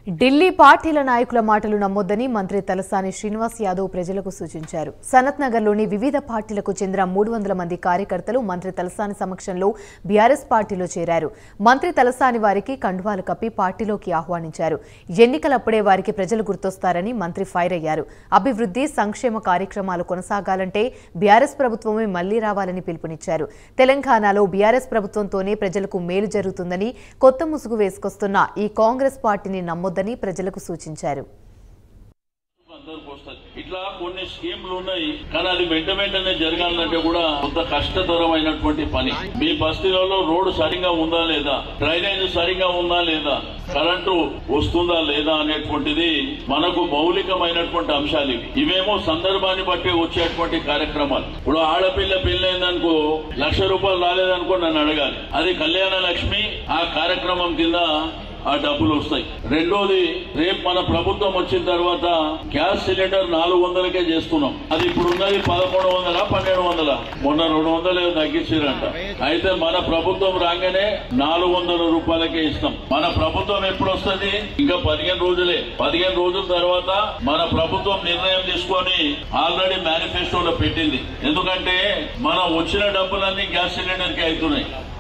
ఢిల్లీ పార్టీల నాయకుల మాటలు నమ్మొద్దని మంత్రి తలసాని శ్రీనివాస్ యాదవ్ ప్రజలకు సూచించారు సనత్ నగర్లోని వివిధ పార్టీలకు చెందిన మూడు వందల మంది కార్యకర్తలు మంత్రి తలసాని సమక్షంలో బీఆర్ఎస్ పార్టీలో చేరారు మంత్రి తలసాని వారికి కండువాలు కప్పి పార్టీలోకి ఆహ్వానించారు ఎన్నికలప్పుడే వారికి ప్రజలు గుర్తొస్తారని మంత్రి ఫైర్ అయ్యారు అభివృద్ధి సంక్షేమ కార్యక్రమాలు కొనసాగాలంటే బీఆర్ఎస్ ప్రభుత్వమే మళ్లీ రావాలని పిలుపునిచ్చారు తెలంగాణలో బీఆర్ఎస్ ప్రభుత్వంతోనే ప్రజలకు మేలు జరుగుతుందని కొత్త ముసుగు వేసుకొస్తున్న ఈ కాంగ్రెస్ పార్టీని నమ్మొద్దని ప్రజలకు సూచించారు అందరికి వస్తుంది ఇట్లా కొన్ని స్కీమ్లు ఉన్నాయి కానీ అది వెంట వెంటనే జరగాలంటే కూడా కొంత కష్టతరమైనటువంటి పని మీ బస్తీలలో రోడ్డు సరిగా ఉందా లేదా డ్రైనేజ్ సరిగా ఉందా లేదా కరెంటు వస్తుందా లేదా అనేటువంటిది మనకు మౌలికమైనటువంటి అంశాలు ఇవి ఇవేమో సందర్భాన్ని బట్టి వచ్చేటువంటి కార్యక్రమాలు ఇప్పుడు ఆడపిల్ల పెళ్ళైందనుకో లక్ష రూపాయలు రాలేదనుకో నన్ను అడగాలి అది కళ్యాణ లక్ష్మి ఆ కార్యక్రమం కింద ఆ డబ్బులు వస్తాయి రెండోది రేపు మన ప్రభుత్వం వచ్చిన తర్వాత గ్యాస్ సిలిండర్ నాలుగు వందలకే చేస్తున్నాం అది ఇప్పుడు ఉన్నది పదకొండు వందల పన్నెండు వందల మొన్న రెండు వందలు తగ్గించారంట అయితే మన ప్రభుత్వం రాగానే నాలుగు వందల రూపాయలకే ఇస్తాం మన ప్రభుత్వం ఎప్పుడు వస్తుంది ఇంకా పదిహేను రోజులే పదిహేను రోజుల తర్వాత మన ప్రభుత్వం నిర్ణయం తీసుకొని ఆల్రెడీ మేనిఫెస్టోలో పెట్టింది ఎందుకంటే మనం వచ్చిన డబ్బులన్నీ గ్యాస్ సిలిండర్ కి అవుతున్నాయి